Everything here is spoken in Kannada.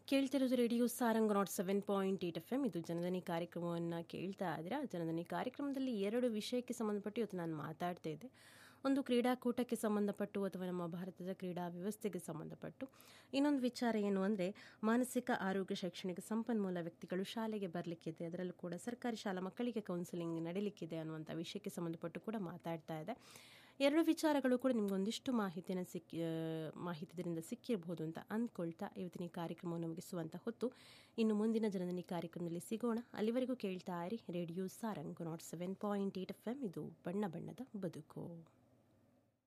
ಕೇಳ್ತಿರೋದು radio Sarang nought seven point eight F M ಇದು ಜನಧನಿ ಕಾರ್ಯಕ್ರಮವನ್ನು ಕೇಳ್ತಾ ಇದ್ರೆ ಆ ಜನಧನಿ ಕಾರ್ಯಕ್ರಮದಲ್ಲಿ ಎರಡು ವಿಷಯಕ್ಕೆ ಸಂಬಂಧಪಟ್ಟು ಇವತ್ತು ನಾನು ಮಾತಾಡ್ತಾ ಇದ್ದೆ ಒಂದು ಕ್ರೀಡಾಕೂಟಕ್ಕೆ ಸಂಬಂಧಪಟ್ಟು ಅಥವಾ ನಮ್ಮ ಭಾರತದ ಕ್ರೀಡಾ ವ್ಯವಸ್ಥೆಗೆ ಸಂಬಂಧಪಟ್ಟು ಇನ್ನೊಂದು ವಿಚಾರ ಏನು ಅಂದರೆ ಮಾನಸಿಕ ಆರೋಗ್ಯ ಶೈಕ್ಷಣಿಕ ಸಂಪನ್ಮೂಲ ವ್ಯಕ್ತಿಗಳು ಶಾಲೆಗೆ ಬರಲಿಕ್ಕಿದೆ ಅದರಲ್ಲೂ ಕೂಡ ಸರ್ಕಾರಿ ಶಾಲಾ ಮಕ್ಕಳಿಗೆ ಕೌನ್ಸಿಲಿಂಗ್ ನಡೀಲಿಕ್ಕಿದೆ ಅನ್ನುವಂಥ ವಿಷಯಕ್ಕೆ ಸಂಬಂಧಪಟ್ಟು ಕೂಡ ಮಾತಾಡ್ತಾ ಇದೆ ಎರಡು ವಿಚಾರಗಳು ಕೂಡ ನಿಮ್ಗೊಂದಿಷ್ಟು ಮಾಹಿತಿನ ಸಿಕ್ಕಿ ಮಾಹಿತಿದಿಂದ ಸಿಕ್ಕಿರಬಹುದು ಅಂತ ಅಂದ್ಕೊಳ್ತಾ ಇವತ್ತಿನ ಈ ಕಾರ್ಯಕ್ರಮವನ್ನು ಮುಗಿಸುವಂತ ಹೊತ್ತು ಇನ್ನು ಮುಂದಿನ ಜನಧನಿ ಕಾರ್ಯಕ್ರಮದಲ್ಲಿ ಸಿಗೋಣ ಅಲ್ಲಿವರೆಗೂ ಕೇಳ್ತಾ ಇರಿ radio Sarang nought seven point eight F M ಇದು ಬಣ್ಣ ಬಣ್ಣದ ಬದುಕು